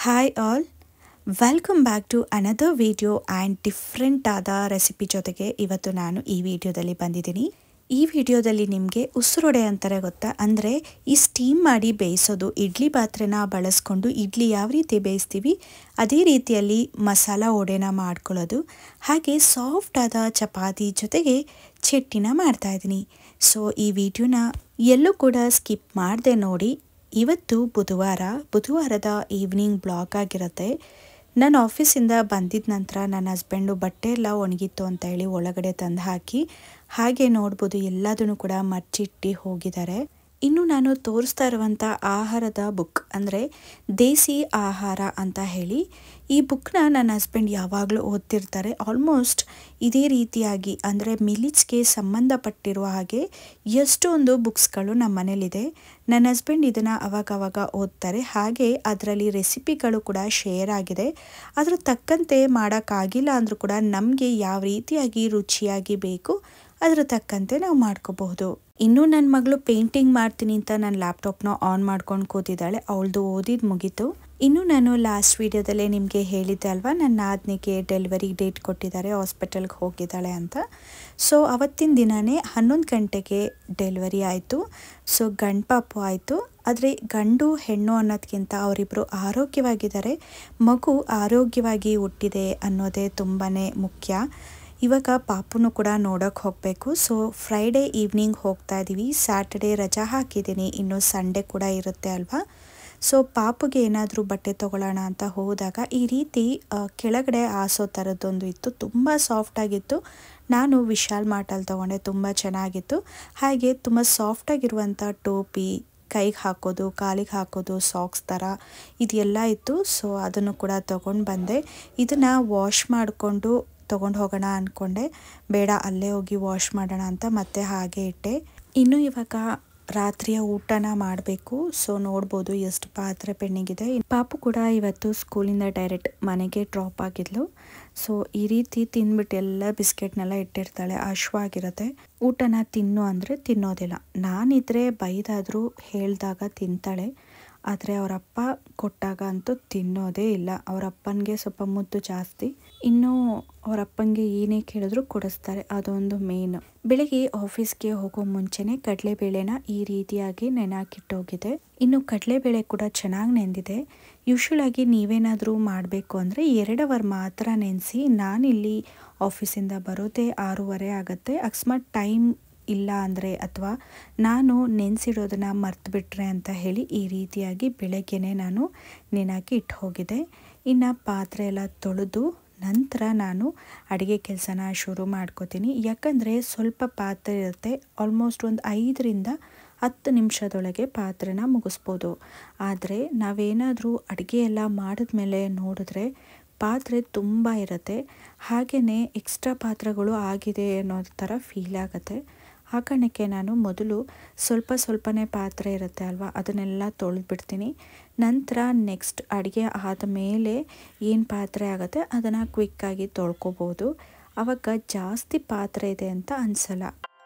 hi all welcome back to another video and different ಆದ recipe ಜೊತೆಗೆ ಇವತ್ತು ನಾನು ಈ ವಿಡಿಯೋದಲ್ಲಿ ಬಂದಿದ್ದೀನಿ ಈ ವಿಡಿಯೋದಲ್ಲಿ ನಿಮಗೆ ಉಸಿರೊಡೆ ಅಂತಾರೆ ಗೊತ್ತಾ ಅಂದರೆ ಈ ಸ್ಟೀಮ್ ಮಾಡಿ ಬೇಯಿಸೋದು ಇಡ್ಲಿ ಪಾತ್ರೆನ ಬಳಸ್ಕೊಂಡು ಇಡ್ಲಿ ಯಾವ ರೀತಿ ಬೇಯಿಸ್ತೀವಿ ಅದೇ ರೀತಿಯಲ್ಲಿ ಮಸಾಲ ಒಡೆನ ಮಾಡ್ಕೊಳ್ಳೋದು ಹಾಗೆ ಸಾಫ್ಟ್ ಆದ ಚಪಾತಿ ಜೊತೆಗೆ ಚಟ್ನಿನ ಮಾಡ್ತಾಯಿದ್ದೀನಿ ಸೊ ಈ ವಿಡಿಯೋನ ಎಲ್ಲೂ ಕೂಡ ಸ್ಕಿಪ್ ಮಾಡದೆ ನೋಡಿ ಇವತ್ತು ಬುಧವಾರ ಬುಧವಾರದ ಈವ್ನಿಂಗ್ ಬ್ಲಾಗ್ ಆಗಿರುತ್ತೆ ನಾನು ಆಫೀಸಿಂದ ಬಂದಿದ ನಂತರ ನನ್ನ ಹಸ್ಬೆಂಡು ಬಟ್ಟೆ ಎಲ್ಲ ಒಣಗಿತ್ತು ಅಂತ ಹೇಳಿ ಒಳಗಡೆ ತಂದು ಹಾಕಿ ಹಾಗೆ ನೋಡ್ಬೋದು ಎಲ್ಲದನ್ನು ಕೂಡ ಮಚ್ಚಿಟ್ಟು ಹೋಗಿದ್ದಾರೆ ಇನ್ನು ನಾನು ತೋರಿಸ್ತಾ ಇರುವಂಥ ಆಹಾರದ ಬುಕ್ ಅಂದರೆ ದೇಸಿ ಆಹಾರ ಅಂತ ಹೇಳಿ ಈ ಬುಕ್ನ ನನ್ನ ಹಸ್ಬೆಂಡ್ ಯಾವಾಗಲೂ ಓದ್ತಿರ್ತಾರೆ ಆಲ್ಮೋಸ್ಟ್ ಇದೇ ರೀತಿಯಾಗಿ ಅಂದರೆ ಮಿಲಿಟ್ಸ್ಗೆ ಸಂಬಂಧಪಟ್ಟಿರುವ ಹಾಗೆ ಎಷ್ಟೊಂದು ಬುಕ್ಸ್ಗಳು ನಮ್ಮ ಮನೇಲಿದೆ ನನ್ನ ಹಸ್ಬೆಂಡ್ ಇದನ್ನು ಅವಾಗವಾಗ ಓದ್ತಾರೆ ಹಾಗೆ ಅದರಲ್ಲಿ ರೆಸಿಪಿಗಳು ಕೂಡ ಶೇರ್ ಆಗಿದೆ ಅದ್ರ ತಕ್ಕಂತೆ ಮಾಡೋಕ್ಕಾಗಿಲ್ಲ ಅಂದರೂ ಕೂಡ ನಮಗೆ ಯಾವ ರೀತಿಯಾಗಿ ರುಚಿಯಾಗಿ ಬೇಕು ಅದ್ರ ತಕ್ಕಂತೆ ನಾವು ಮಾಡ್ಕೋಬಹುದು ಇನ್ನು ನನ್ನ ಮಗಳು ಪೇಂಟಿಂಗ್ ಮಾಡ್ತೀನಿ ಅಂತ ನನ್ನ ಲ್ಯಾಪ್ಟಾಪ್ನ ಆನ್ ಮಾಡ್ಕೊಂಡು ಕೂತಿದ್ದಾಳೆ ಅವಳದು ಓದಿದ್ ಮುಗೀತು ಇನ್ನು ನಾನು ಲಾಸ್ಟ್ ವಿಡಿಯೋದಲ್ಲೇ ನಿಮಗೆ ಹೇಳಿದ್ದೆ ಅಲ್ವಾ ನನ್ನ ನಾದ್ನಿಗೆ ಡೆಲಿವರಿ ಡೇಟ್ ಕೊಟ್ಟಿದ್ದಾರೆ ಹಾಸ್ಪಿಟಲ್ಗೆ ಹೋಗಿದ್ದಾಳೆ ಅಂತ ಸೊ ಅವತ್ತಿನ ದಿನವೇ ಹನ್ನೊಂದು ಗಂಟೆಗೆ ಡೆಲಿವರಿ ಆಯಿತು ಸೊ ಗಂಡು ಪಾಪು ಆಯಿತು ಆದರೆ ಗಂಡು ಹೆಣ್ಣು ಅನ್ನೋದಕ್ಕಿಂತ ಅವರಿಬ್ಬರು ಆರೋಗ್ಯವಾಗಿದ್ದಾರೆ ಮಗು ಆರೋಗ್ಯವಾಗಿ ಹುಟ್ಟಿದೆ ಅನ್ನೋದೇ ತುಂಬಾ ಮುಖ್ಯ ಇವಾಗ ಪಾಪುನು ಕೂಡ ನೋಡೋಕೆ ಹೋಗಬೇಕು ಸೊ ಫ್ರೈಡೇ ಈವ್ನಿಂಗ್ ಹೋಗ್ತಾ ಇದ್ದೀವಿ ಸ್ಯಾಟರ್ಡೇ ರಜಾ ಹಾಕಿದ್ದೀನಿ ಇನ್ನು ಸಂಡೇ ಕೂಡ ಇರುತ್ತೆ ಅಲ್ವಾ ಸೊ ಪಾಪುಗೆ ಏನಾದರೂ ಬಟ್ಟೆ ತೊಗೊಳ್ಳೋಣ ಅಂತ ಹೋದಾಗ ಈ ರೀತಿ ಕೆಳಗಡೆ ಆಸೋ ಥರದ್ದೊಂದು ಇತ್ತು ತುಂಬ ಸಾಫ್ಟಾಗಿತ್ತು ನಾನು ವಿಶಾಲ್ ಮಾರ್ಟಲ್ಲಿ ತೊಗೊಂಡೆ ತುಂಬ ಚೆನ್ನಾಗಿತ್ತು ಹಾಗೆ ತುಂಬ ಸಾಫ್ಟಾಗಿರುವಂಥ ಟೋಪಿ ಕೈಗೆ ಹಾಕೋದು ಕಾಲಿಗೆ ಹಾಕೋದು ಸಾಕ್ಸ್ ಥರ ಇದೆಲ್ಲ ಇತ್ತು ಸೊ ಅದನ್ನು ಕೂಡ ತೊಗೊಂಡು ಬಂದೆ ಇದನ್ನು ವಾಶ್ ಮಾಡಿಕೊಂಡು ತೊಗೊಂಡು ಹೋಗೋಣ ಅಂದ್ಕೊಂಡೆ ಬೇಡ ಅಲ್ಲೇ ಹೋಗಿ ವಾಶ್ ಮಾಡೋಣ ಅಂತ ಮತ್ತೆ ಹಾಗೆ ಇಟ್ಟೆ ಇನ್ನು ಇವಾಗ ರಾತ್ರಿಯ ಊಟನ ಮಾಡಬೇಕು ಸೊ ನೋಡ್ಬೋದು ಎಷ್ಟು ಪಾತ್ರೆ ಪೆಣ್ಣಿಗಿದೆ ಪಾಪು ಕೂಡ ಇವತ್ತು ಸ್ಕೂಲಿಂದ ಡೈರೆಕ್ಟ್ ಮನೆಗೆ ಡ್ರಾಪ್ ಆಗಿದ್ಲು ಸೊ ಈ ರೀತಿ ತಿಂದ್ಬಿಟ್ಟು ಎಲ್ಲ ಬಿಸ್ಕೆಟ್ನೆಲ್ಲ ಇಟ್ಟಿರ್ತಾಳೆ ಹಶ್ವಾಗಿರುತ್ತೆ ಊಟನ ತಿನ್ನು ಅಂದರೆ ತಿನ್ನೋದಿಲ್ಲ ನಾನಿದ್ರೆ ಬೈದಾದರೂ ಹೇಳಿದಾಗ ತಿಂತಾಳೆ ಆದರೆ ಅವರಪ್ಪ ಕೊಟ್ಟಾಗ ಅಂತೂ ತಿನ್ನೋದೇ ಇಲ್ಲ ಅವರಪ್ಪನಿಗೆ ಸ್ವಲ್ಪ ಮುದ್ದು ಜಾಸ್ತಿ ಇನ್ನು ಅವರಪ್ಪನಿಗೆ ಏನೇ ಕೇಳಿದ್ರು ಕೊಡಿಸ್ತಾರೆ ಅದೊಂದು ಮೇನ್ ಬೆಳಿಗ್ಗೆ ಆಫೀಸ್ಗೆ ಹೋಗೋ ಮುಂಚೆನೆ ಕಡಲೆಬೇಳೆನ ಈ ರೀತಿಯಾಗಿ ನೆನಾಕಿಟ್ಟೋಗಿದೆ ಇನ್ನು ಕಡಲೆಬೇಳೆ ಕೂಡ ಚೆನ್ನಾಗಿ ನೆಂದಿದೆ ಯೂಶ್ವಲ್ ಆಗಿ ನೀವೇನಾದರೂ ಮಾಡಬೇಕು ಅಂದರೆ ಎರಡು ಅವರ್ ಮಾತ್ರ ನೆನೆಸಿ ನಾನಿಲ್ಲಿ ಆಫೀಸಿಂದ ಬರೋದೇ ಆರೂವರೆ ಆಗುತ್ತೆ ಅಕಸ್ಮಾತ್ ಟೈಮ್ ಇಲ್ಲ ಅಂದರೆ ಅಥವಾ ನಾನು ನೆನೆಸಿಡೋದನ್ನು ಮರ್ತುಬಿಟ್ರೆ ಅಂತ ಹೇಳಿ ಈ ರೀತಿಯಾಗಿ ಬೆಳಗ್ಗೆನೆ ನಾನು ನೆನಾಕಿ ಇಟ್ಟು ಹೋಗಿದೆ ಇನ್ನು ಪಾತ್ರೆ ಎಲ್ಲ ತೊಳೆದು ನಂತರ ನಾನು ಅಡುಗೆ ಕೆಲಸನ ಶುರು ಮಾಡ್ಕೋತೀನಿ ಯಾಕಂದರೆ ಸ್ವಲ್ಪ ಪಾತ್ರೆ ಇರುತ್ತೆ ಆಲ್ಮೋಸ್ಟ್ ಒಂದು ಐದರಿಂದ ಹತ್ತು ನಿಮಿಷದೊಳಗೆ ಪಾತ್ರೆನ ಮುಗಿಸ್ಬೋದು ಆದರೆ ನಾವೇನಾದರೂ ಅಡುಗೆ ಎಲ್ಲ ಮಾಡಿದ್ಮೇಲೆ ನೋಡಿದ್ರೆ ಪಾತ್ರೆ ತುಂಬ ಇರುತ್ತೆ ಹಾಗೆಯೇ ಎಕ್ಸ್ಟ್ರಾ ಪಾತ್ರೆಗಳು ಆಗಿದೆ ಅನ್ನೋ ಥರ ಫೀಲ್ ಆಗುತ್ತೆ ಆ ಕಾರಣಕ್ಕೆ ನಾನು ಮೊದಲು ಸ್ವಲ್ಪ ಸ್ವಲ್ಪನೇ ಪಾತ್ರೆ ಇರುತ್ತೆ ಅಲ್ವಾ ಅದನ್ನೆಲ್ಲ ತೊಳೆದ್ಬಿಡ್ತೀನಿ ನಂತರ ನೆಕ್ಸ್ಟ್ ಅಡುಗೆ ಆದ ಮೇಲೆ ಏನು ಪಾತ್ರೆ ಆಗುತ್ತೆ ಅದನ್ನು ಕ್ವಿಕ್ಕಾಗಿ ತೊಳ್ಕೊಬೋದು ಆವಾಗ ಜಾಸ್ತಿ ಪಾತ್ರೆ ಇದೆ ಅಂತ ಅನಿಸಲ್ಲ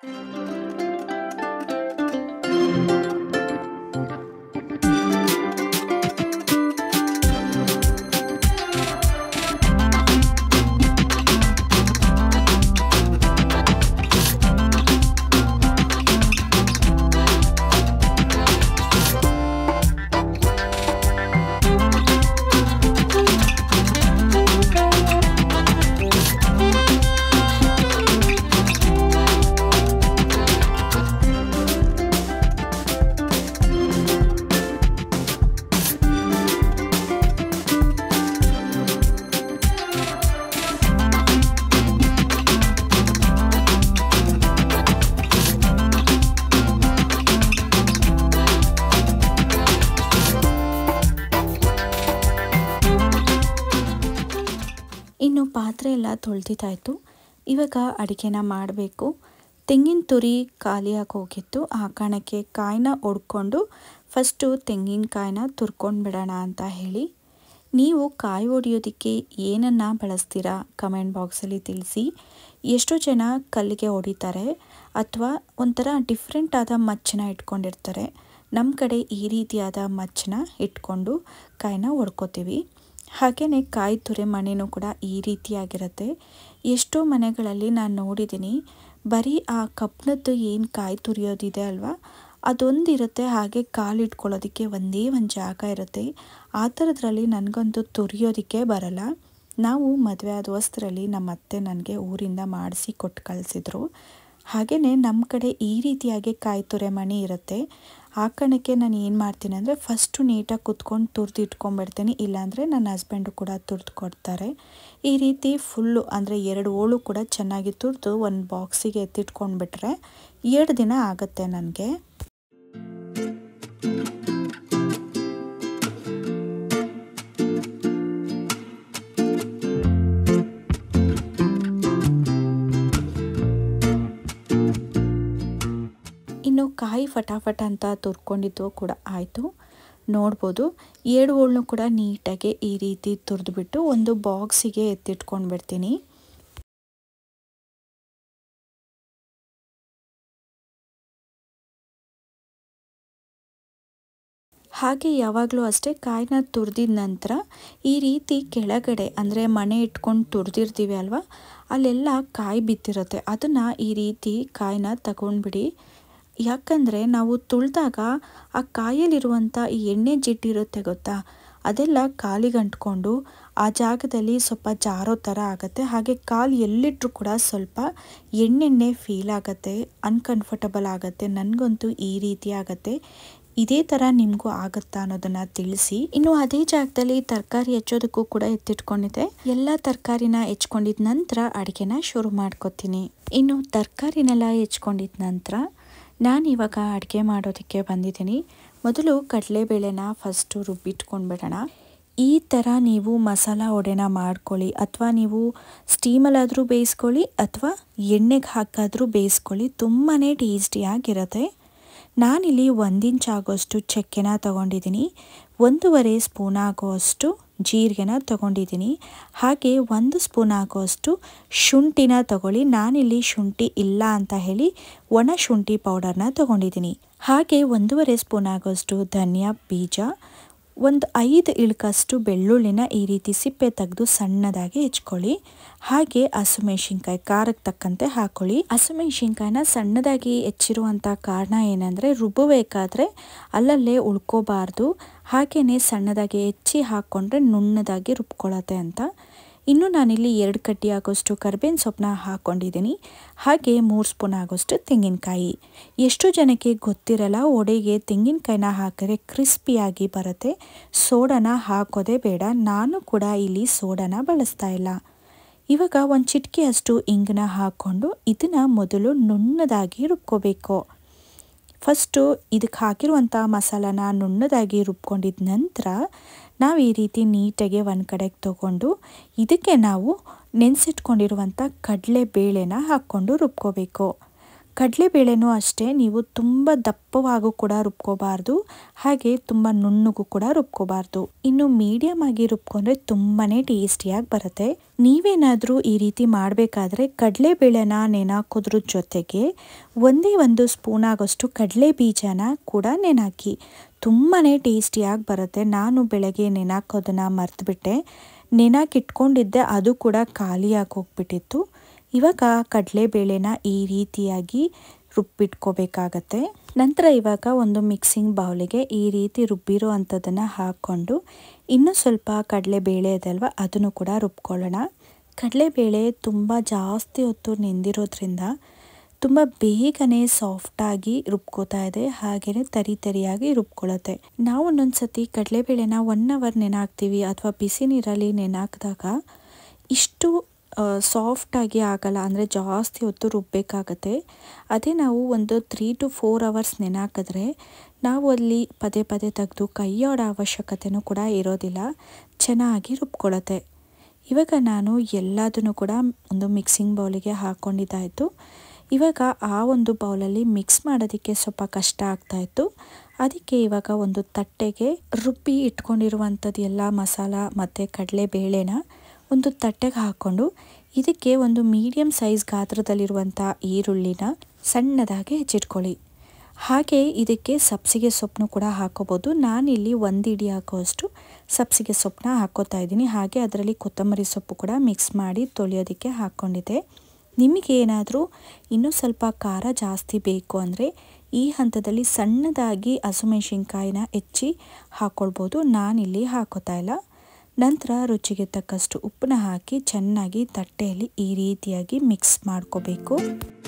ಇನ್ನು ಪಾತ್ರೆ ಎಲ್ಲ ತೊಳೆದಿದ್ದಾಯಿತು ಇವಾಗ ಅಡುಗೆನ ಮಾಡಬೇಕು ತೆಂಗಿನ ತುರಿ ಖಾಲಿಯಾಗಿ ಹೋಗಿತ್ತು ಆ ಕಾರಣಕ್ಕೆ ಕಾಯಿನ ಒಡ್ಕೊಂಡು ಫಸ್ಟು ತೆಂಗಿನಕಾಯಿನ ತುರ್ಕೊಂಡು ಬಿಡೋಣ ಅಂತ ಹೇಳಿ ನೀವು ಕಾಯಿ ಹೊಡಿಯೋದಕ್ಕೆ ಏನನ್ನು ಬಳಸ್ತೀರಾ ಕಮೆಂಟ್ ಬಾಕ್ಸಲ್ಲಿ ತಿಳಿಸಿ ಎಷ್ಟೋ ಜನ ಕಲ್ಲಿಗೆ ಹೊಡಿತಾರೆ ಅಥವಾ ಒಂಥರ ಡಿಫ್ರೆಂಟ್ ಆದ ಮಚ್ಚನ್ನ ಇಟ್ಕೊಂಡಿರ್ತಾರೆ ನಮ್ಮ ಕಡೆ ಈ ರೀತಿಯಾದ ಮಚ್ಚನ್ನ ಇಟ್ಕೊಂಡು ಕಾಯಿನ ಹೊಡ್ಕೋತೀವಿ ಹಾಗೆಯೇ ಕಾಯಿ ತುರೆ ಮನೆಯೂ ಕೂಡ ಈ ರೀತಿಯಾಗಿರುತ್ತೆ ಎಷ್ಟೋ ಮನೆಗಳಲ್ಲಿ ನಾನು ನೋಡಿದ್ದೀನಿ ಬರೀ ಆ ಕಪ್ನದ್ದು ಏನು ಕಾಯಿ ತುರಿಯೋದಿದೆ ಅಲ್ವಾ ಅದೊಂದಿರುತ್ತೆ ಹಾಗೆ ಕಾಲು ಇಟ್ಕೊಳ್ಳೋದಕ್ಕೆ ಒಂದೇ ಒಂದು ಜಾಗ ಇರುತ್ತೆ ಆ ಥರದ್ರಲ್ಲಿ ನನಗಂತೂ ತುರಿಯೋದಕ್ಕೆ ಬರಲ್ಲ ನಾವು ಮದುವೆ ಆದ ವಸ್ತ್ರಲ್ಲಿ ನಮ್ಮ ಅತ್ತೆ ನನಗೆ ಊರಿಂದ ಮಾಡಿಸಿ ಕೊಟ್ಟು ಕಳಿಸಿದ್ರು ಹಾಗೆಯೇ ನಮ್ಮ ಕಡೆ ಈ ರೀತಿಯಾಗಿ ಕಾಯಿ ತುರೆ ಮಣಿ ಇರುತ್ತೆ ಆ ಕಣಕ್ಕೆ ನಾನು ಏನು ಮಾಡ್ತೀನಿ ಅಂದರೆ ಫಸ್ಟು ನೀಟಾಗಿ ಕುತ್ಕೊಂಡು ತುರ್ದು ಇಟ್ಕೊಂಡ್ಬಿಡ್ತೀನಿ ಇಲ್ಲಾಂದರೆ ನನ್ನ ಹಸ್ಬೆಂಡು ಕೂಡ ತುರ್ದು ಕೊಡ್ತಾರೆ ಈ ರೀತಿ ಫುಲ್ಲು ಅಂದರೆ ಎರಡು ಓಳು ಕೂಡ ಚೆನ್ನಾಗಿ ತುರಿದು ಒಂದು ಬಾಕ್ಸಿಗೆ ಎತ್ತಿಟ್ಕೊಂಡ್ಬಿಟ್ರೆ ಎರಡು ದಿನ ಆಗುತ್ತೆ ನನಗೆ ಇನ್ನು ಕಾಯಿ ಫಟಾಫಟ ಅಂತ ತುರ್ಕೊಂಡಿದ್ದು ಕೂಡ ಆಯಿತು ನೋಡ್ಬೋದು ಏಳು ಹೋಳನ್ನು ಕೂಡ ನೀಟಾಗಿ ಈ ರೀತಿ ತುರಿದ್ಬಿಟ್ಟು ಒಂದು ಬಾಕ್ಸಿಗೆ ಎತ್ತಿಟ್ಕೊಂಡು ಬಿಡ್ತೀನಿ ಹಾಗೆ ಯಾವಾಗಲೂ ಅಷ್ಟೇ ಕಾಯಿನ ತುರಿದಿದ ನಂತರ ಈ ರೀತಿ ಕೆಳಗಡೆ ಅಂದರೆ ಮನೆ ಇಟ್ಕೊಂಡು ತುರಿದಿರ್ತೀವಿ ಅಲ್ವಾ ಅಲ್ಲೆಲ್ಲ ಕಾಯಿ ಬಿತ್ತಿರುತ್ತೆ ಅದನ್ನು ಈ ರೀತಿ ಕಾಯಿನ ತಗೊಂಡ್ಬಿಡಿ ಯಾಕಂದರೆ ನಾವು ತುಳಿದಾಗ ಆ ಕಾಯಲ್ಲಿರುವಂಥ ಈ ಎಣ್ಣೆ ಜಿಡ್ಡಿರುತ್ತೆ ಗೊತ್ತಾ ಅದೆಲ್ಲ ಕಾಲಿಗೆ ಅಂಟ್ಕೊಂಡು ಆ ಜಾಗದಲ್ಲಿ ಸ್ವಲ್ಪ ಜಾರೋ ಥರ ಆಗುತ್ತೆ ಹಾಗೆ ಕಾಲು ಎಲ್ಲಿಟ್ಟರು ಕೂಡ ಸ್ವಲ್ಪ ಎಣ್ಣೆಣ್ಣೆ ಫೀಲ್ ಆಗುತ್ತೆ ಅನ್ಕಂಫರ್ಟಬಲ್ ಆಗುತ್ತೆ ನನಗಂತೂ ಈ ರೀತಿ ಆಗುತ್ತೆ ಇದೇ ಥರ ನಿಮಗೂ ಆಗುತ್ತಾ ಅನ್ನೋದನ್ನು ತಿಳಿಸಿ ಇನ್ನು ಅದೇ ಜಾಗದಲ್ಲಿ ತರಕಾರಿ ಹೆಚ್ಚೋದಕ್ಕೂ ಕೂಡ ಎತ್ತಿಟ್ಕೊಂಡಿದ್ದೆ ಎಲ್ಲ ತರಕಾರಿನ ಹೆಚ್ಕೊಂಡಿದ ನಂತರ ಅಡುಗೆನ ಶುರು ಮಾಡ್ಕೊತೀನಿ ಇನ್ನು ತರಕಾರಿನೆಲ್ಲ ಹೆಚ್ಕೊಂಡಿದ ನಂತರ ನಾನು ಇವಾಗ ಅಡುಗೆ ಮಾಡೋದಕ್ಕೆ ಬಂದಿದ್ದೀನಿ ಮೊದಲು ಕಡಲೆಬೇಳೆನ ಫಸ್ಟು ರುಬ್ಬಿಟ್ಕೊಂಡ್ಬಿಡೋಣ ಈ ಥರ ನೀವು ಮಸಾಲ ಒಡೆನ ಮಾಡ್ಕೊಳ್ಳಿ ಅಥವಾ ನೀವು ಸ್ಟೀಮಲ್ಲಾದರೂ ಬೇಯಿಸ್ಕೊಳ್ಳಿ ಅಥವಾ ಎಣ್ಣೆಗೆ ಹಾಕಾದರೂ ಬೇಯಿಸ್ಕೊಳ್ಳಿ ತುಂಬಾ ಟೇಸ್ಟಿಯಾಗಿರುತ್ತೆ ನಾನಿಲ್ಲಿ ಒಂದು ಇಂಚ್ ಆಗೋಷ್ಟು ಚಕ್ಕೆನ ತೊಗೊಂಡಿದ್ದೀನಿ ಒಂದೂವರೆ ಸ್ಪೂನ್ ಆಗೋಷ್ಟು ಜೀರಿಗೆನ ತೊಗೊಂಡಿದ್ದೀನಿ ಹಾಗೆ ಒಂದು ಸ್ಪೂನ್ ಆಗೋಷ್ಟು ಶುಂಠಿನ ತಗೊಳ್ಳಿ ನಾನಿಲ್ಲಿ ಶುಂಠಿ ಇಲ್ಲ ಅಂತ ಹೇಳಿ ಒಣ ಶುಂಠಿ ಪೌಡರ್ನ ತೊಗೊಂಡಿದ್ದೀನಿ ಹಾಗೆ ಒಂದೂವರೆ ಸ್ಪೂನ್ ಆಗೋಷ್ಟು ಧನಿಯಾ ಬೀಜ ಒಂದು ಐದು ಇಳ್ಕಷ್ಟು ಬೆಳ್ಳುಳ್ಳಿನ ಈ ರೀತಿ ಸಿಪ್ಪೆ ತೆಗೆದು ಸಣ್ಣದಾಗಿ ಹೆಚ್ಕೊಳ್ಳಿ ಹಾಗೆ ಹಸಿಮೆಣ್ಸಿನ್ಕಾಯಿ ಖಾರಕ್ಕೆ ತಕ್ಕಂತೆ ಹಾಕೊಳ್ಳಿ ಹಸಿಮೆಣ್ಸಿನ್ಕಾಯಿನ ಸಣ್ಣದಾಗಿ ಹೆಚ್ಚಿರುವಂಥ ಕಾರಣ ಏನಂದರೆ ರುಬ್ಬಬೇಕಾದ್ರೆ ಅಲ್ಲಲ್ಲೇ ಉಳ್ಕೋಬಾರ್ದು ಹಾಗೆಯೇ ಸಣ್ಣದಾಗಿ ಹೆಚ್ಚಿ ಹಾಕ್ಕೊಂಡ್ರೆ ನುಣ್ಣದಾಗಿ ರುಬ್ಕೊಳ್ಳುತ್ತೆ ಅಂತ ಇನ್ನು ನಾನಿಲ್ಲಿ ಎರಡು ಕಡ್ಡಿ ಆಗೋಷ್ಟು ಕರ್ಬೇವಿನ ಸೊಪ್ಪನ್ನ ಹಾಕ್ಕೊಂಡಿದ್ದೀನಿ ಹಾಗೆ ಮೂರು ಸ್ಪೂನ್ ಆಗೋಷ್ಟು ತೆಂಗಿನಕಾಯಿ ಎಷ್ಟು ಜನಕ್ಕೆ ಗೊತ್ತಿರಲ್ಲ ಒಡೆಗೆ ತೆಂಗಿನಕಾಯಿನ ಹಾಕಿದ್ರೆ ಕ್ರಿಸ್ಪಿಯಾಗಿ ಬರುತ್ತೆ ಸೋಡಾನ ಹಾಕೋದೇ ಬೇಡ ನಾನು ಕೂಡ ಇಲ್ಲಿ ಸೋಡಾನ ಬಳಸ್ತಾ ಇಲ್ಲ ಇವಾಗ ಒಂದು ಚಿಟಿಕೆಯಷ್ಟು ಇಂಗನ್ನ ಹಾಕ್ಕೊಂಡು ಇದನ್ನು ಮೊದಲು ನುಣ್ಣದಾಗಿ ರುಬ್ಕೋಬೇಕು ಫಸ್ಟು ಇದಕ್ಕೆ ಹಾಕಿರುವಂಥ ಮಸಾಲಾನ ನುಣ್ಣದಾಗಿ ರುಬ್ಕೊಂಡಿದ ನಂತರ ನಾವು ಈ ರೀತಿ ನೀಟಾಗಿ ಒಂದು ಕಡೆಗೆ ತೊಗೊಂಡು ಇದಕ್ಕೆ ನಾವು ನೆನೆಸಿಟ್ಕೊಂಡಿರುವಂಥ ಕಡಲೆ ಬೇಳೆನ ಹಾಕ್ಕೊಂಡು ರುಬ್ಕೋಬೇಕು ಕಡಲೆಬೇಳೆನೂ ಅಷ್ಟೇ ನೀವು ತುಂಬ ದಪ್ಪವಾಗೂ ಕೂಡ ರುಬ್ಕೋಬಾರ್ದು ಹಾಗೆ ತುಂಬ ನುಣ್ಣಗೂ ಕೂಡ ರುಬ್ಕೋಬಾರ್ದು ಇನ್ನು ಮೀಡಿಯಮ್ ಆಗಿ ರುಬ್ಕೊಂಡ್ರೆ ತುಂಬಾ ಟೇಸ್ಟಿಯಾಗಿ ಬರುತ್ತೆ ನೀವೇನಾದರೂ ಈ ರೀತಿ ಮಾಡಬೇಕಾದ್ರೆ ಕಡಲೆಬೇಳೆನ ನೆನಾಕೋದ್ರ ಜೊತೆಗೆ ಒಂದೇ ಒಂದು ಸ್ಪೂನ್ ಆಗೋಷ್ಟು ಕಡಲೆ ಬೀಜನ ಕೂಡ ನೆನಾಕಿ ತುಂಬಾ ಟೇಸ್ಟಿಯಾಗಿ ಬರುತ್ತೆ ನಾನು ಬೆಳಗ್ಗೆ ನೆನಾಕೋದನ್ನು ಮರೆತುಬಿಟ್ಟೆ ನೆನಾಕಿಟ್ಕೊಂಡಿದ್ದೆ ಅದು ಕೂಡ ಖಾಲಿಯಾಗಿ ಹೋಗ್ಬಿಟ್ಟಿತ್ತು ಇವಾಗ ಕಡಲೆಬೇಳೆನ ಈ ರೀತಿಯಾಗಿ ರುಬ್ಬಿಟ್ಕೋಬೇಕಾಗತ್ತೆ ನಂತರ ಇವಾಗ ಒಂದು ಮಿಕ್ಸಿಂಗ್ ಬೌಲಿಗೆ ಈ ರೀತಿ ರುಬ್ಬಿರೋ ಅಂಥದ್ದನ್ನು ಹಾಕ್ಕೊಂಡು ಇನ್ನೂ ಸ್ವಲ್ಪ ಕಡಲೆಬೇಳೆ ಇದಲ್ವ ಅದನ್ನು ಕೂಡ ರುಬ್ಕೊಳ್ಳೋಣ ಕಡಲೆಬೇಳೆ ತುಂಬ ಜಾಸ್ತಿ ಹೊತ್ತು ನೆಂದಿರೋದ್ರಿಂದ ತುಂಬ ಬೇಗನೆ ಸಾಫ್ಟಾಗಿ ರುಬ್ಕೋತಾ ಇದೆ ಹಾಗೆಯೇ ತರಿ ತರಿಯಾಗಿ ರುಬ್ಕೊಳ್ಳುತ್ತೆ ನಾವು ಒಂದೊಂದು ಸತಿ ಕಡಲೆಬೇಳೆನ ಒನ್ ಅವರ್ ನೆನಾಕ್ತೀವಿ ಅಥವಾ ಬಿಸಿ ನೀರಲ್ಲಿ ನೆನಾಕಿದಾಗ ಇಷ್ಟು ಸಾಫ್ಟಾಗಿ ಆಗಲ್ಲ ಅಂದರೆ ಜಾಸ್ತಿ ಹೊತ್ತು ರುಬ್ಬಬೇಕಾಗತ್ತೆ ಅದೇ ನಾವು ಒಂದು ತ್ರೀ ಟು ಫೋರ್ ಅವರ್ಸ್ ನೆನಾಕಿದ್ರೆ ನಾವು ಅಲ್ಲಿ ಪದೇ ಪದೇ ತೆಗೆದು ಕೈಯಾಡೋ ಅವಶ್ಯಕತೆಯೂ ಕೂಡ ಇರೋದಿಲ್ಲ ಚೆನ್ನಾಗಿ ರುಬ್ಕೊಳ್ಳುತ್ತೆ ಇವಾಗ ನಾನು ಎಲ್ಲದನ್ನು ಕೂಡ ಒಂದು ಮಿಕ್ಸಿಂಗ್ ಬೌಲಿಗೆ ಹಾಕ್ಕೊಂಡಿದ್ದಾಯಿತು ಇವಾಗ ಆ ಒಂದು ಬೌಲಲ್ಲಿ ಮಿಕ್ಸ್ ಮಾಡೋದಕ್ಕೆ ಸ್ವಲ್ಪ ಕಷ್ಟ ಆಗ್ತಾಯಿತ್ತು ಅದಕ್ಕೆ ಇವಾಗ ಒಂದು ತಟ್ಟೆಗೆ ರುಬ್ಬಿ ಇಟ್ಕೊಂಡಿರುವಂಥದ್ದು ಎಲ್ಲ ಮಸಾಲ ಮತ್ತು ಕಡಲೆಬೇಳೆನ ಒಂದು ತಟ್ಟೆಗೆ ಹಾಕ್ಕೊಂಡು ಇದಕ್ಕೆ ಒಂದು ಮೀಡಿಯಮ್ ಸೈಜ್ ಗಾತ್ರದಲ್ಲಿರುವಂಥ ಈರುಳ್ಳಿನ ಸಣ್ಣದಾಗಿ ಹೆಚ್ಚಿಟ್ಕೊಳ್ಳಿ ಹಾಗೆ ಇದಕ್ಕೆ ಸಬ್ಸಿಗೆ ಸೊಪ್ಪನ್ನು ಕೂಡ ಹಾಕೋಬೋದು ನಾನಿಲ್ಲಿ ಒಂದು ಇಡಿ ಹಾಕೋಷ್ಟು ಸಬ್ಸಿಗೆ ಸೊಪ್ಪನ್ನ ಹಾಕೋತಾ ಇದ್ದೀನಿ ಹಾಗೆ ಅದರಲ್ಲಿ ಕೊತ್ತಂಬರಿ ಸೊಪ್ಪು ಕೂಡ ಮಿಕ್ಸ್ ಮಾಡಿ ತೊಳೆಯೋದಕ್ಕೆ ಹಾಕ್ಕೊಂಡಿದ್ದೆ ನಿಮಗೆ ಏನಾದರೂ ಇನ್ನೂ ಸ್ವಲ್ಪ ಖಾರ ಜಾಸ್ತಿ ಬೇಕು ಅಂದರೆ ಈ ಹಂತದಲ್ಲಿ ಸಣ್ಣದಾಗಿ ಹಸಿಮೆಣ್ಸಿನ್ಕಾಯಿನ ಹೆಚ್ಚಿ ಹಾಕ್ಕೊಳ್ಬೋದು ನಾನಿಲ್ಲಿ ಹಾಕೋತಾ ಇಲ್ಲ ನಂತರ ರುಚಿಗೆ ತಕ್ಕಷ್ಟು ಉಪ್ಪನ್ನ ಹಾಕಿ ಚೆನ್ನಾಗಿ ತಟ್ಟೆಯಲ್ಲಿ ಈ ರೀತಿಯಾಗಿ ಮಿಕ್ಸ್ ಮಾಡ್ಕೋಬೇಕು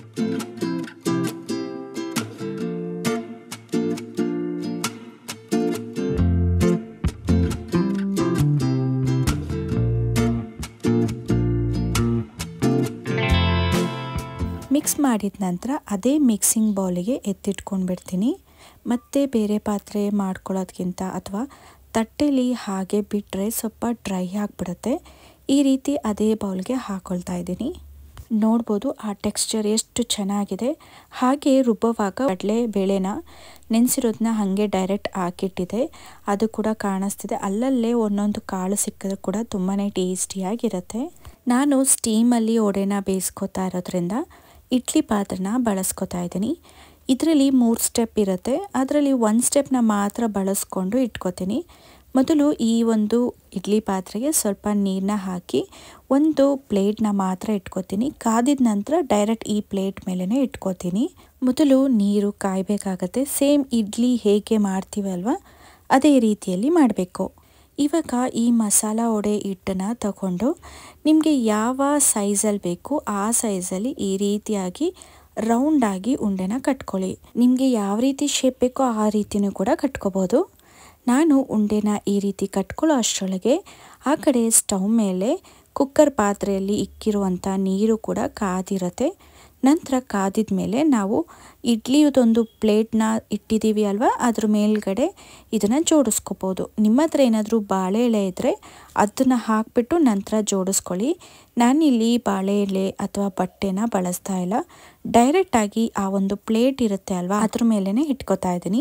ಮಿಕ್ಸ್ ಮಾಡಿದ ನಂತರ ಅದೇ ಮಿಕ್ಸಿಂಗ್ ಬೌಲಿಗೆ ಎತ್ತಿಟ್ಕೊಂಡ್ಬಿಡ್ತೀನಿ ಮತ್ತೆ ಬೇರೆ ಪಾತ್ರೆ ಮಾಡ್ಕೊಳ್ಳೋದ್ಕಿಂತ ಅಥವಾ ತಟ್ಟೆಲಿ ಹಾಗೆ ಬಿಟ್ಟರೆ ಸ್ವಲ್ಪ ಡ್ರೈ ಆಗಿಬಿಡುತ್ತೆ ಈ ರೀತಿ ಅದೇ ಬೌಲ್ಗೆ ಹಾಕೊಳ್ತಾ ಇದ್ದೀನಿ ನೋಡ್ಬೋದು ಆ ಟೆಕ್ಸ್ಚರ್ ಎಷ್ಟು ಚೆನ್ನಾಗಿದೆ ಹಾಗೆ ರುಬ್ಬುವಾಗ ಕಡಲೆ ಬೇಳೆನ ನೆನೆಸಿರೋದನ್ನ ಹಾಗೆ ಡೈರೆಕ್ಟ್ ಹಾಕಿಟ್ಟಿದೆ ಅದು ಕೂಡ ಕಾಣಿಸ್ತಿದೆ ಅಲ್ಲಲ್ಲೇ ಒಂದೊಂದು ಕಾಳು ಸಿಕ್ಕಿದ್ರೆ ಕೂಡ ತುಂಬಾ ಟೇಸ್ಟಿಯಾಗಿರುತ್ತೆ ನಾನು ಸ್ಟೀಮಲ್ಲಿ ಒಡೆನ ಬೇಯಿಸ್ಕೊತಾ ಇರೋದ್ರಿಂದ ಇಡ್ಲಿ ಪಾತ್ರನ ಬಳಸ್ಕೊತಾ ಇದ್ದೀನಿ ಇದರಲ್ಲಿ ಮೂರು ಸ್ಟೆಪ್ ಇರುತ್ತೆ ಅದರಲ್ಲಿ ಒಂದು ಸ್ಟೆಪ್ನ ಮಾತ್ರ ಬಳಸ್ಕೊಂಡು ಇಟ್ಕೋತೀನಿ ಮೊದಲು ಈ ಒಂದು ಇಡ್ಲಿ ಪಾತ್ರೆಗೆ ಸ್ವಲ್ಪ ನೀರನ್ನ ಹಾಕಿ ಒಂದು ಪ್ಲೇಟ್ನ ಮಾತ್ರ ಇಟ್ಕೋತೀನಿ ಕಾದಿದ ನಂತರ ಡೈರೆಕ್ಟ್ ಈ ಪ್ಲೇಟ್ ಮೇಲೇ ಇಟ್ಕೋತೀನಿ ಮೊದಲು ನೀರು ಕಾಯಬೇಕಾಗತ್ತೆ ಸೇಮ್ ಇಡ್ಲಿ ಹೇಗೆ ಮಾಡ್ತೀವಿ ಅಲ್ವಾ ಅದೇ ರೀತಿಯಲ್ಲಿ ಮಾಡಬೇಕು ಇವಾಗ ಈ ಮಸಾಲ ವಡೆ ಹಿಟ್ಟನ್ನು ತಗೊಂಡು ನಿಮಗೆ ಯಾವ ಸೈಜಲ್ಲಿ ಬೇಕು ಆ ಸೈಜಲ್ಲಿ ಈ ರೀತಿಯಾಗಿ ರೌಂಡಾಗಿ ಉಂಡೆನ ಕಟ್ಕೊಳ್ಳಿ ನಿಮಗೆ ಯಾವ ರೀತಿ ಶೇಪ್ ಬೇಕೋ ಆ ರೀತಿನೂ ಕೂಡ ಕಟ್ಕೋಬೋದು ನಾನು ಉಂಡೆನ ಈ ರೀತಿ ಕಟ್ಕೊಳ್ಳೋ ಅಷ್ಟರೊಳಗೆ ಆ ಕಡೆ ಸ್ಟವ್ ಮೇಲೆ ಕುಕ್ಕರ್ ಪಾತ್ರೆಯಲ್ಲಿ ಇಕ್ಕಿರುವಂಥ ನೀರು ಕೂಡ ಕಾದಿರುತ್ತೆ ನಂತರ ಕಾದಿದ ಮೇಲೆ ನಾವು ಇಡ್ಲಿಯದೊಂದು ಪ್ಲೇಟ್ನ ಇಟ್ಟಿದ್ದೀವಿ ಅಲ್ವಾ ಅದ್ರ ಮೇಲ್ಗಡೆ ಇದನ್ನು ಜೋಡಿಸ್ಕೋಬೋದು ನಿಮ್ಮ ಹತ್ರ ಏನಾದರೂ ಬಾಳೆ ಎಲೆ ಇದ್ದರೆ ಅದನ್ನು ಹಾಕಿಬಿಟ್ಟು ನಂತರ ಜೋಡಿಸ್ಕೊಳ್ಳಿ ನಾನಿಲ್ಲಿ ಬಾಳೆ ಎಲೆ ಅಥವಾ ಬಟ್ಟೆನ ಬಳಸ್ತಾ ಇಲ್ಲ ಡೈರೆಕ್ಟಾಗಿ ಆ ಒಂದು ಪ್ಲೇಟ್ ಇರುತ್ತೆ ಅಲ್ವಾ ಅದ್ರ ಮೇಲೇ ಇಟ್ಕೋತಾ ಇದ್ದೀನಿ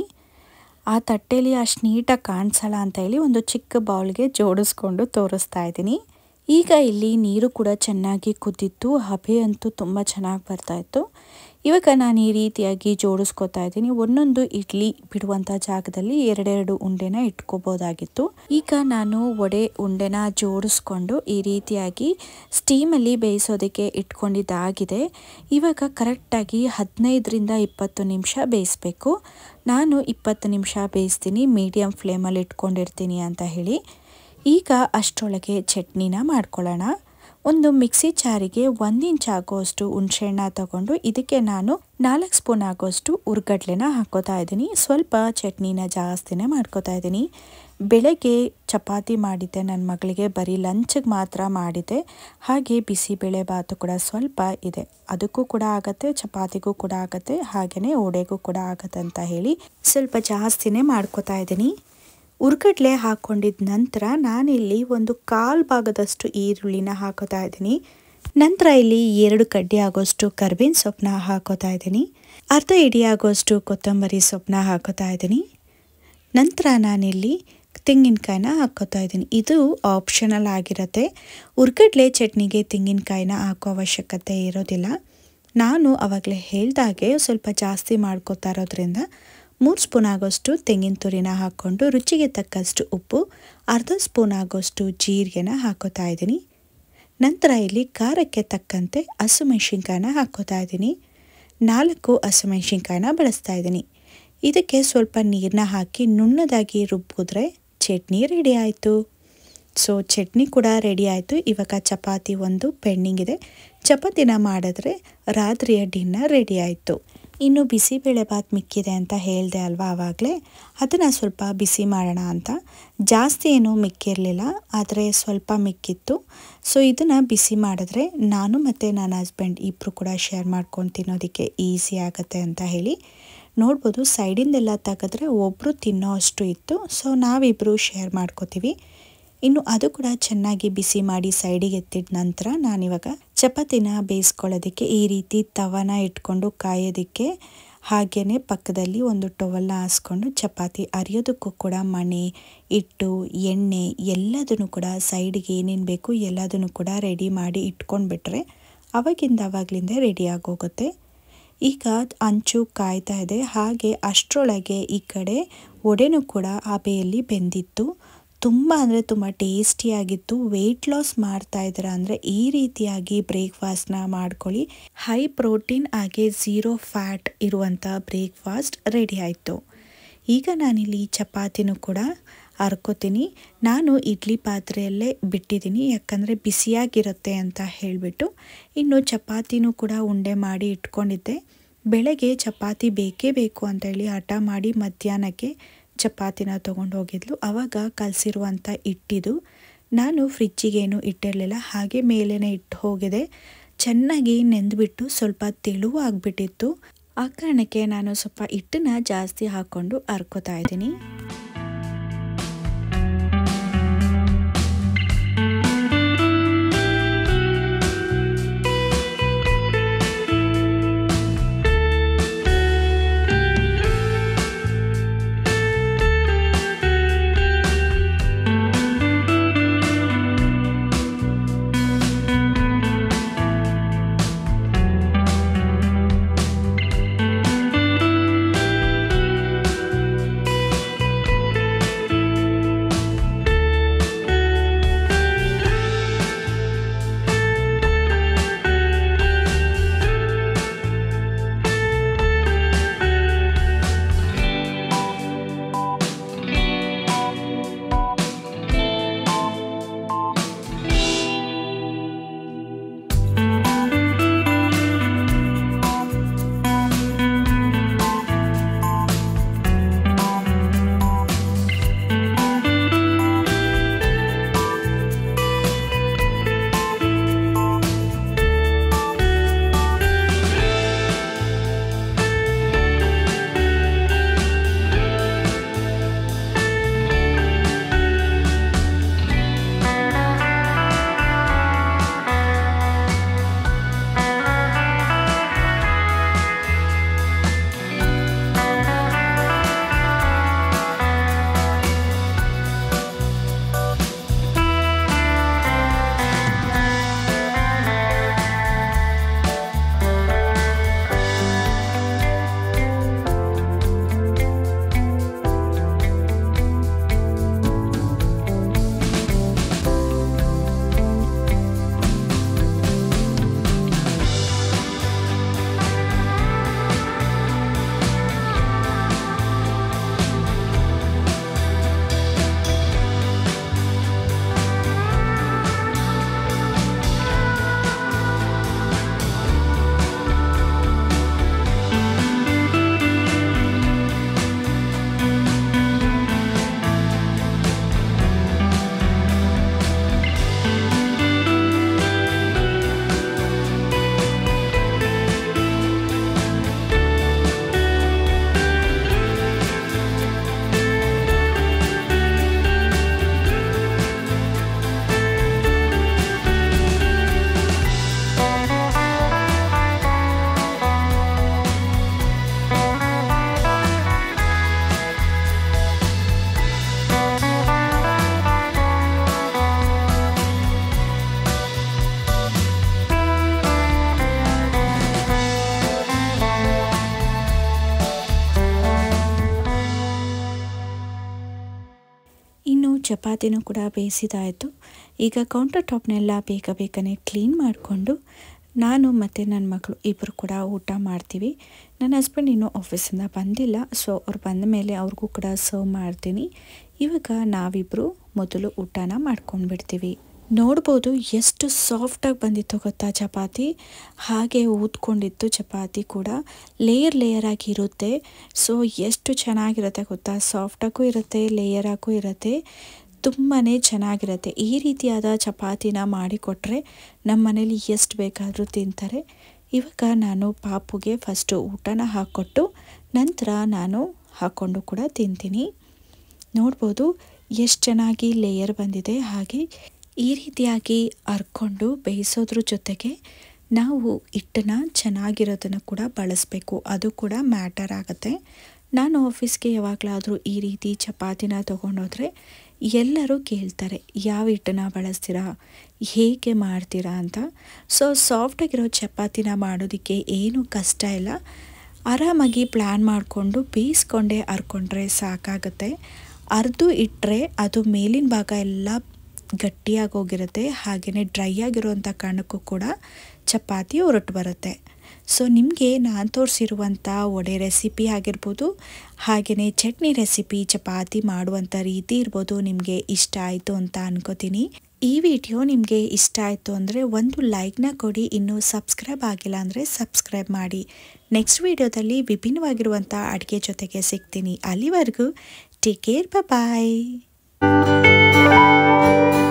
ಆ ತಟ್ಟೆಲಿ ಅಷ್ಟು ನೀಟಾಗಿ ಕಾಣಿಸಲ್ಲ ಅಂತ ಹೇಳಿ ಒಂದು ಚಿಕ್ಕ ಬೌಲ್ಗೆ ಜೋಡಿಸ್ಕೊಂಡು ತೋರಿಸ್ತಾ ಇದ್ದೀನಿ ಈಗ ಇಲ್ಲಿ ನೀರು ಕೂಡ ಚೆನ್ನಾಗಿ ಕುದ್ದಿತ್ತು ಹಬೆ ಅಂತೂ ತುಂಬ ಚೆನ್ನಾಗಿ ಬರ್ತಾಯಿತ್ತು ಇವಾಗ ನಾನು ಈ ರೀತಿಯಾಗಿ ಜೋಡಿಸ್ಕೊತಾ ಇದ್ದೀನಿ ಒಂದೊಂದು ಇಡ್ಲಿ ಬಿಡುವಂಥ ಜಾಗದಲ್ಲಿ ಎರಡೆರಡು ಉಂಡೆನ ಇಟ್ಕೋಬೋದಾಗಿತ್ತು ಈಗ ನಾನು ವಡೆ ಉಂಡೆನ ಜೋಡಿಸ್ಕೊಂಡು ಈ ರೀತಿಯಾಗಿ ಸ್ಟೀಮಲ್ಲಿ ಬೇಯಿಸೋದಕ್ಕೆ ಇಟ್ಕೊಂಡಿದ್ದಾಗಿದೆ ಇವಾಗ ಕರೆಕ್ಟಾಗಿ ಹದಿನೈದರಿಂದ ಇಪ್ಪತ್ತು ನಿಮಿಷ ಬೇಯಿಸ್ಬೇಕು ನಾನು ಇಪ್ಪತ್ತು ನಿಮಿಷ ಬೇಯಿಸ್ತೀನಿ ಮೀಡಿಯಮ್ ಫ್ಲೇಮಲ್ಲಿ ಇಟ್ಕೊಂಡಿರ್ತೀನಿ ಅಂತ ಹೇಳಿ ಈಗ ಅಷ್ಟರೊಳಗೆ ಚಟ್ನಿನ ಮಾಡ್ಕೊಳ್ಳೋಣ ಒಂದು ಮಿಕ್ಸಿ ಜಾರಿಗೆ ಒಂದು ಇಂಚ್ ಆಗೋಷ್ಟು ಹುಣಸೆಹಣ್ಣ ತಗೊಂಡು ಇದಕ್ಕೆ ನಾನು ನಾಲ್ಕು ಸ್ಪೂನ್ ಆಗೋಷ್ಟು ಉರ್ಗಡ್ಲೆನ ಹಾಕೋತಾ ಇದ್ದೀನಿ ಸ್ವಲ್ಪ ಚಟ್ನಿನ ಜಾಸ್ತಿನೇ ಮಾಡ್ಕೋತಾ ಇದ್ದೀನಿ ಬೆಳಗ್ಗೆ ಚಪಾತಿ ಮಾಡಿದ್ದೆ ನನ್ನ ಮಗಳಿಗೆ ಬರೀ ಲಂಚ್ಗೆ ಮಾತ್ರ ಮಾಡಿದ್ದೆ ಹಾಗೆ ಬಿಸಿಬೇಳೆ ಬಾತು ಕೂಡ ಸ್ವಲ್ಪ ಇದೆ ಅದಕ್ಕೂ ಕೂಡ ಆಗತ್ತೆ ಚಪಾತಿಗೂ ಕೂಡ ಆಗತ್ತೆ ಹಾಗೆಯೇ ಓಡೆಗೂ ಕೂಡ ಆಗತ್ತೆ ಅಂತ ಹೇಳಿ ಸ್ವಲ್ಪ ಜಾಸ್ತಿನೇ ಮಾಡ್ಕೋತಾ ಇದ್ದೀನಿ ಉರ್ಗಡ್ಲೆ ಹಾಕ್ಕೊಂಡಿದ ನಂತರ ನಾನಿಲ್ಲಿ ಒಂದು ಕಾಲು ಭಾಗದಷ್ಟು ಈರುಳ್ಳಿನ ಹಾಕೋತಾ ಇದ್ದೀನಿ ನಂತರ ಇಲ್ಲಿ ಎರಡು ಕಡ್ಡಿ ಆಗೋಷ್ಟು ಕರ್ಬೇವಿನ ಸೊಪ್ಪನ್ನ ಹಾಕೋತಾ ಇದ್ದೀನಿ ಅರ್ಧ ಇಡಿ ಆಗೋಷ್ಟು ಕೊತ್ತಂಬರಿ ಸೊಪ್ಪನ್ನ ಹಾಕೋತಾ ಇದ್ದೀನಿ ನಂತರ ನಾನಿಲ್ಲಿ ತೆಂಗಿನಕಾಯಿನ ಹಾಕೋತಾ ಇದ್ದೀನಿ ಇದು ಆಪ್ಷನಲ್ ಆಗಿರುತ್ತೆ ಉರ್ಗಡ್ಲೆ ಚಟ್ನಿಗೆ ತೆಂಗಿನಕಾಯಿನ ಹಾಕೋ ಅವಶ್ಯಕತೆ ಇರೋದಿಲ್ಲ ನಾನು ಆವಾಗಲೇ ಹೇಳ್ದಾಗೆ ಸ್ವಲ್ಪ ಜಾಸ್ತಿ ಮಾಡ್ಕೋತಾ ಇರೋದ್ರಿಂದ ಮೂರು ಸ್ಪೂನ್ ಆಗೋಷ್ಟು ತೆಂಗಿನ ತುರಿನ ಹಾಕ್ಕೊಂಡು ರುಚಿಗೆ ತಕ್ಕಷ್ಟು ಉಪ್ಪು ಅರ್ಧ ಸ್ಪೂನ್ ಆಗೋಷ್ಟು ಜೀರಿಗೆನ ಹಾಕೋತಾ ಇದ್ದೀನಿ ನಂತರ ಇಲ್ಲಿ ಖಾರಕ್ಕೆ ತಕ್ಕಂತೆ ಹಸಿಮೆಣ್ಸಿನ್ಕಾಯಿನ ಹಾಕೋತಾ ಇದ್ದೀನಿ ನಾಲ್ಕು ಹಸಿಮೆಣ್ಸಿನ್ಕಾಯಿನ ಬಳಸ್ತಾ ಇದ್ದೀನಿ ಇದಕ್ಕೆ ಸ್ವಲ್ಪ ನೀರನ್ನ ಹಾಕಿ ನುಣ್ಣದಾಗಿ ರುಬ್ಬಿದ್ರೆ ಚಟ್ನಿ ರೆಡಿ ಆಯಿತು ಸೊ ಚಟ್ನಿ ಕೂಡ ರೆಡಿ ಆಯಿತು ಇವಾಗ ಚಪಾತಿ ಒಂದು ಪೆಂಡಿಂಗ್ ಇದೆ ಚಪಾತಿನ ಮಾಡಿದ್ರೆ ರಾತ್ರಿಯ ಡಿನ್ನರ್ ರೆಡಿ ಆಯಿತು ಇನ್ನು ಬಿಸಿಬೇಳೆ ಭಾತ್ ಮಿಕ್ಕಿದೆ ಅಂತ ಹೇಳಿದೆ ಅಲ್ವಾ ಆವಾಗಲೇ ಅದನ್ನು ಸ್ವಲ್ಪ ಬಿಸಿ ಮಾಡೋಣ ಅಂತ ಜಾಸ್ತಿ ಏನೂ ಮಿಕ್ಕಿರಲಿಲ್ಲ ಆದರೆ ಸ್ವಲ್ಪ ಮಿಕ್ಕಿತ್ತು ಸೊ ಇದನ್ನು ಬಿಸಿ ಮಾಡಿದ್ರೆ ನಾನು ಮತ್ತು ನನ್ನ ಹಸ್ಬೆಂಡ್ ಇಬ್ಬರು ಕೂಡ ಶೇರ್ ಮಾಡ್ಕೊಂಡು ತಿನ್ನೋದಕ್ಕೆ ಈಸಿ ಆಗುತ್ತೆ ಅಂತ ಹೇಳಿ ನೋಡ್ಬೋದು ಸೈಡಿಂದೆಲ್ಲ ತೆಗೆದ್ರೆ ಒಬ್ಬರು ತಿನ್ನೋ ಅಷ್ಟು ಇತ್ತು ಸೊ ನಾವಿಬ್ಬರು ಶೇರ್ ಮಾಡ್ಕೋತೀವಿ ಇನ್ನು ಅದು ಕೂಡ ಚೆನ್ನಾಗಿ ಬಿಸಿ ಮಾಡಿ ಸೈಡಿಗೆ ಎತ್ತಿದ ನಂತರ ನಾನಿವಾಗ ಚಪಾತಿನ ಬೇಯಿಸ್ಕೊಳ್ಳೋದಕ್ಕೆ ಈ ರೀತಿ ತವನ ಇಟ್ಕೊಂಡು ಕಾಯೋದಕ್ಕೆ ಹಾಗೆಯೇ ಪಕ್ಕದಲ್ಲಿ ಒಂದು ಟೊವಲ್ನ ಹಾಸ್ಕೊಂಡು ಚಪಾತಿ ಅರಿಯೋದಕ್ಕೂ ಕೂಡ ಮಣೆ ಹಿಟ್ಟು ಎಣ್ಣೆ ಎಲ್ಲದನ್ನು ಕೂಡ ಸೈಡಿಗೆ ಏನೇನು ಬೇಕು ಎಲ್ಲದನ್ನು ಕೂಡ ರೆಡಿ ಮಾಡಿ ಇಟ್ಕೊಂಡ್ಬಿಟ್ರೆ ಅವಾಗಿಂದ ಅವಾಗಲಿಂದ ರೆಡಿ ಆಗೋಗುತ್ತೆ ಈಗ ಅಂಚು ಕಾಯ್ತಾ ಇದೆ ಹಾಗೆ ಅಷ್ಟರೊಳಗೆ ಈ ಕಡೆ ಒಡೆನೂ ಕೂಡ ಹಬೆಯಲ್ಲಿ ಬೆಂದಿತ್ತು ತುಂಬ ಅಂದರೆ ತುಂಬ ಟೇಸ್ಟಿಯಾಗಿತ್ತು ವೆಯ್ಟ್ ಲಾಸ್ ಮಾಡ್ತಾ ಇದ್ದೀರಾ ಅಂದರೆ ಈ ರೀತಿಯಾಗಿ ಬ್ರೇಕ್ಫಾಸ್ಟ್ನ ಮಾಡ್ಕೊಳ್ಳಿ ಹೈ ಪ್ರೋಟೀನ್ ಹಾಗೆ ಝೀರೋ ಫ್ಯಾಟ್ ಇರುವಂಥ ಬ್ರೇಕ್ಫಾಸ್ಟ್ ರೆಡಿ ಆಯಿತು ಈಗ ನಾನಿಲ್ಲಿ ಚಪಾತಿನೂ ಕೂಡ ಹರ್ಕೋತೀನಿ ನಾನು ಇಡ್ಲಿ ಪಾತ್ರೆಯಲ್ಲೇ ಬಿಟ್ಟಿದ್ದೀನಿ ಯಾಕಂದರೆ ಬಿಸಿಯಾಗಿರುತ್ತೆ ಅಂತ ಹೇಳಿಬಿಟ್ಟು ಇನ್ನು ಚಪಾತಿನೂ ಕೂಡ ಉಂಡೆ ಮಾಡಿ ಇಟ್ಕೊಂಡಿದ್ದೆ ಬೆಳಗ್ಗೆ ಚಪಾತಿ ಬೇಕೇ ಬೇಕು ಅಂತ ಹೇಳಿ ಹಠ ಮಾಡಿ ಮಧ್ಯಾಹ್ನಕ್ಕೆ ಚಪಾತಿನ ತೊಗೊಂಡು ಹೋಗಿದ್ಲು ಆವಾಗ ಕಲಸಿರುವಂಥ ಹಿಟ್ಟಿದು ನಾನು ಫ್ರಿಜ್ಜಿಗೇನು ಇಟ್ಟಿರಲಿಲ್ಲ ಹಾಗೆ ಮೇಲೇ ಇಟ್ಟು ಹೋಗಿದೆ ಚೆನ್ನಾಗಿ ನೆಂದುಬಿಟ್ಟು ಸ್ವಲ್ಪ ತೆಳುವಾಗ್ಬಿಟ್ಟಿತ್ತು ಆ ಕಾರಣಕ್ಕೆ ನಾನು ಸ್ವಲ್ಪ ಹಿಟ್ಟನ್ನ ಜಾಸ್ತಿ ಹಾಕ್ಕೊಂಡು ಹರ್ಕೋತಾ ಇದ್ದೀನಿ ಚಪಾತಿನೂ ಕೂಡ ಬೇಯಿಸಿದಾಯಿತು ಈಗ ಕೌಂಟರ್ ಟಾಪ್ನೆಲ್ಲ ಬೇಗ ಬೇಗನೆ ಕ್ಲೀನ್ ಮಾಡಿಕೊಂಡು ನಾನು ಮತ್ತು ನನ್ನ ಮಗಳು ಇಬ್ಬರು ಕೂಡ ಊಟ ಮಾಡ್ತೀವಿ ನನ್ನ ಹಸ್ಬೆಂಡ್ ಇನ್ನೂ ಆಫೀಸಿಂದ ಬಂದಿಲ್ಲ ಸೊ ಅವ್ರು ಬಂದ ಮೇಲೆ ಅವ್ರಿಗೂ ಕೂಡ ಸರ್ವ್ ಮಾಡ್ತೀನಿ ಇವಾಗ ನಾವಿಬ್ಬರು ಮೊದಲು ಊಟನ ಮಾಡ್ಕೊಂಡ್ಬಿಡ್ತೀವಿ ನೋಡ್ಬೋದು ಎಷ್ಟು ಸಾಫ್ಟಾಗಿ ಬಂದಿತ್ತು ಗೊತ್ತಾ ಚಪಾತಿ ಹಾಗೆ ಊದ್ಕೊಂಡಿತ್ತು ಚಪಾತಿ ಕೂಡ ಲೇಯರ್ ಲೇಯರ್ ಆಗಿ ಇರುತ್ತೆ ಸೊ ಎಷ್ಟು ಚೆನ್ನಾಗಿರುತ್ತೆ ಗೊತ್ತಾ ಸಾಫ್ಟಾಗೂ ಇರುತ್ತೆ ಲೇಯರಾಗೂ ಇರುತ್ತೆ ತುಂಬಾ ಚೆನ್ನಾಗಿರುತ್ತೆ ಈ ರೀತಿಯಾದ ಚಪಾತಿನ ಮಾಡಿಕೊಟ್ರೆ ನಮ್ಮ ಮನೇಲಿ ಎಷ್ಟು ಬೇಕಾದರೂ ತಿಂತಾರೆ ಇವಾಗ ನಾನು ಪಾಪುಗೆ ಫಸ್ಟು ಊಟನ ಹಾಕ್ಕೊಟ್ಟು ನಂತರ ನಾನು ಹಾಕ್ಕೊಂಡು ಕೂಡ ತಿಂತೀನಿ ನೋಡ್ಬೋದು ಎಷ್ಟು ಚೆನ್ನಾಗಿ ಲೇಯರ್ ಬಂದಿದೆ ಹಾಗೆ ಈ ರೀತಿಯಾಗಿ ಹರ್ಕೊಂಡು ಬೇಯಿಸೋದ್ರ ಜೊತೆಗೆ ನಾವು ಹಿಟ್ಟನ್ನ ಚೆನ್ನಾಗಿರೋದನ್ನು ಕೂಡ ಬಳಸಬೇಕು ಅದು ಕೂಡ ಮ್ಯಾಟರ್ ಆಗುತ್ತೆ ನಾನು ಆಫೀಸ್ಗೆ ಯಾವಾಗಲಾದರೂ ಈ ರೀತಿ ಚಪಾತಿನ ತೊಗೊಂಡೋದ್ರೆ ಎಲ್ಲರೂ ಕೇಳ್ತಾರೆ ಯಾವ ಹಿಟ್ಟನ್ನ ಬಳಸ್ತೀರಾ ಹೇಗೆ ಮಾಡ್ತೀರಾ ಅಂತ ಸೊ ಸಾಫ್ಟಾಗಿರೋ ಚಪಾತಿನ ಮಾಡೋದಕ್ಕೆ ಏನು ಕಷ್ಟ ಇಲ್ಲ ಆರಾಮಾಗಿ ಪ್ಲ್ಯಾನ್ ಮಾಡಿಕೊಂಡು ಬೇಯಿಸ್ಕೊಂಡೇ ಹರ್ಕೊಂಡ್ರೆ ಸಾಕಾಗುತ್ತೆ ಅರ್ದು ಇಟ್ಟರೆ ಅದು ಮೇಲಿನ ಭಾಗ ಎಲ್ಲ ಗಟ್ಟಿಯಾಗಿ ಹೋಗಿರುತ್ತೆ ಹಾಗೆಯೇ ಡ್ರೈ ಆಗಿರುವಂಥ ಕಾರಣಕ್ಕೂ ಕೂಡ ಚಪಾತಿ ಹೊರಟು ಬರುತ್ತೆ ಸೊ ನಿಮಗೆ ನಾನು ತೋರಿಸಿರುವಂಥ ವಡೆ ರೆಸಿಪಿ ಆಗಿರ್ಬೋದು ಹಾಗೆಯೇ ಚಟ್ನಿ ರೆಸಿಪಿ ಚಪಾತಿ ಮಾಡುವಂಥ ರೀತಿ ಇರ್ಬೋದು ನಿಮಗೆ ಇಷ್ಟ ಆಯಿತು ಅಂತ ಅನ್ಕೋತೀನಿ ಈ ವಿಡಿಯೋ ನಿಮಗೆ ಇಷ್ಟ ಆಯಿತು ಅಂದರೆ ಒಂದು ಲೈಕ್ನ ಕೊಡಿ ಇನ್ನೂ ಸಬ್ಸ್ಕ್ರೈಬ್ ಆಗಿಲ್ಲ ಅಂದರೆ ಸಬ್ಸ್ಕ್ರೈಬ್ ಮಾಡಿ ನೆಕ್ಸ್ಟ್ ವಿಡಿಯೋದಲ್ಲಿ ವಿಭಿನ್ನವಾಗಿರುವಂಥ ಅಡುಗೆ ಜೊತೆಗೆ ಸಿಗ್ತೀನಿ ಅಲ್ಲಿವರೆಗೂ ಟೇಕ್ ಕೇರ್ ಬಾಯ್